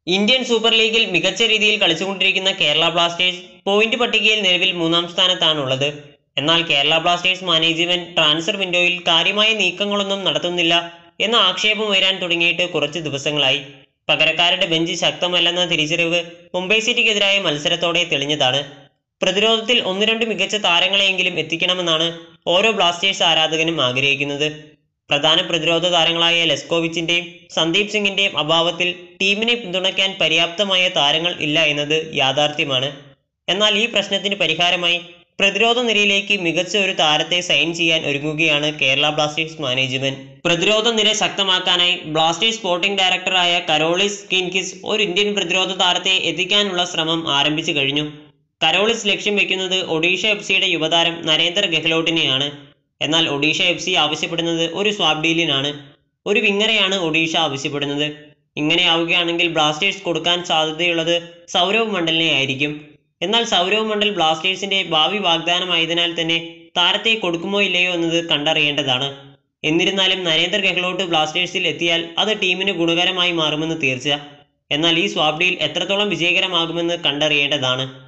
Indian super ലീഗിൽ മികച്ച രീതിയിൽ കളിച്ചുകൊണ്ടിരിക്കുന്ന കേരള ബ്ലാസ്റ്റേഴ്സ് പോയിന്റ് പട്ടികയിൽ നിലവിൽ മൂന്നാം സ്ഥാനത്താണുള്ളത് എന്നാൽ കേരള ബ്ലാസ്റ്റേഴ്സ് മാനേജ്മെന്റ് ട്രാൻസ്ഫർ വിൻഡോയിൽ കാര്യമായ നീക്കങ്ങളൊന്നും നടത്തുന്നില്ല എന്ന ആക്ഷേപം ഉയരാൻ തുടങ്ങിയിട്ട് കുറച്ച് ദിവസങ്ങളായി പകരക്കാരുടെ ബെഞ്ച് ശക്തമല്ലെന്ന തിരിച്ചറിവ് മുംബൈ സിറ്റിക്കെതിരായ മത്സരത്തോടെ തെളിഞ്ഞതാണ് പ്രതിരോധത്തിൽ ഒന്ന് രണ്ട് മികച്ച താരങ്ങളെയെങ്കിലും എത്തിക്കണമെന്നാണ് ഓരോ ബ്ലാസ്റ്റേഴ്സ് ആരാധകനും ആഗ്രഹിക്കുന്നത് പ്രധാന പ്രതിരോധ താരങ്ങളായ ലെസ്കോവിച്ചിന്റെയും സന്ദീപ് സിംഗിന്റെയും അഭാവത്തിൽ ടീമിനെ പിന്തുണയ്ക്കാൻ പര്യാപ്തമായ താരങ്ങൾ ഇല്ല എന്നത് യാഥാർത്ഥ്യമാണ് എന്നാൽ ഈ പ്രശ്നത്തിന് പരിഹാരമായി പ്രതിരോധ നിരയിലേക്ക് മികച്ച ഒരു താരത്തെ സൈൻ ചെയ്യാൻ ഒരുങ്ങുകയാണ് കേരള ബ്ലാസ്റ്റേഴ്സ് മാനേജ്മെന്റ് പ്രതിരോധ നിര ശക്തമാക്കാനായി ബ്ലാസ്റ്റേഴ്സ് സ്പോർട്ടിംഗ് ഡയറക്ടറായ കരോളിസ് കിൻകിസ് ഒരു ഇന്ത്യൻ പ്രതിരോധ താരത്തെ എത്തിക്കാനുള്ള ശ്രമം ആരംഭിച്ചു കഴിഞ്ഞു കരോളിസ് ലക്ഷ്യം വെക്കുന്നത് ഒഡീഷ എഫ് സിയുടെ യുവതാരം നരേന്ദർ ഗെഹ്ലോട്ടിനെയാണ് എന്നാൽ ഒഡീഷ എഫ് സി ആവശ്യപ്പെടുന്നത് ഒരു സ്വാബ് ഡീലിനാണ് ഒരു വിങ്ങരെയാണ് ഒഡീഷ ആവശ്യപ്പെടുന്നത് ഇങ്ങനെ ആവുകയാണെങ്കിൽ ബ്ലാസ്റ്റേഴ്സ് കൊടുക്കാൻ സാധ്യതയുള്ളത് സൗരവ് മണ്ഡലിനെ ആയിരിക്കും എന്നാൽ സൗരവ് മണ്ഡൽ ബ്ലാസ്റ്റേഴ്സിന്റെ ഭാവി വാഗ്ദാനമായതിനാൽ തന്നെ താരത്തെ കൊടുക്കുമോ ഇല്ലയോ എന്നത് കണ്ടറിയേണ്ടതാണ് എന്നിരുന്നാലും നരേന്ദർ ഗെഹ്ലോട്ട് ബ്ലാസ്റ്റേഴ്സിൽ എത്തിയാൽ അത് ടീമിന് ഗുണകരമായി മാറുമെന്ന് തീർച്ച എന്നാൽ ഈ സ്വാബ് ഡീൽ എത്രത്തോളം വിജയകരമാകുമെന്ന് കണ്ടറിയേണ്ടതാണ്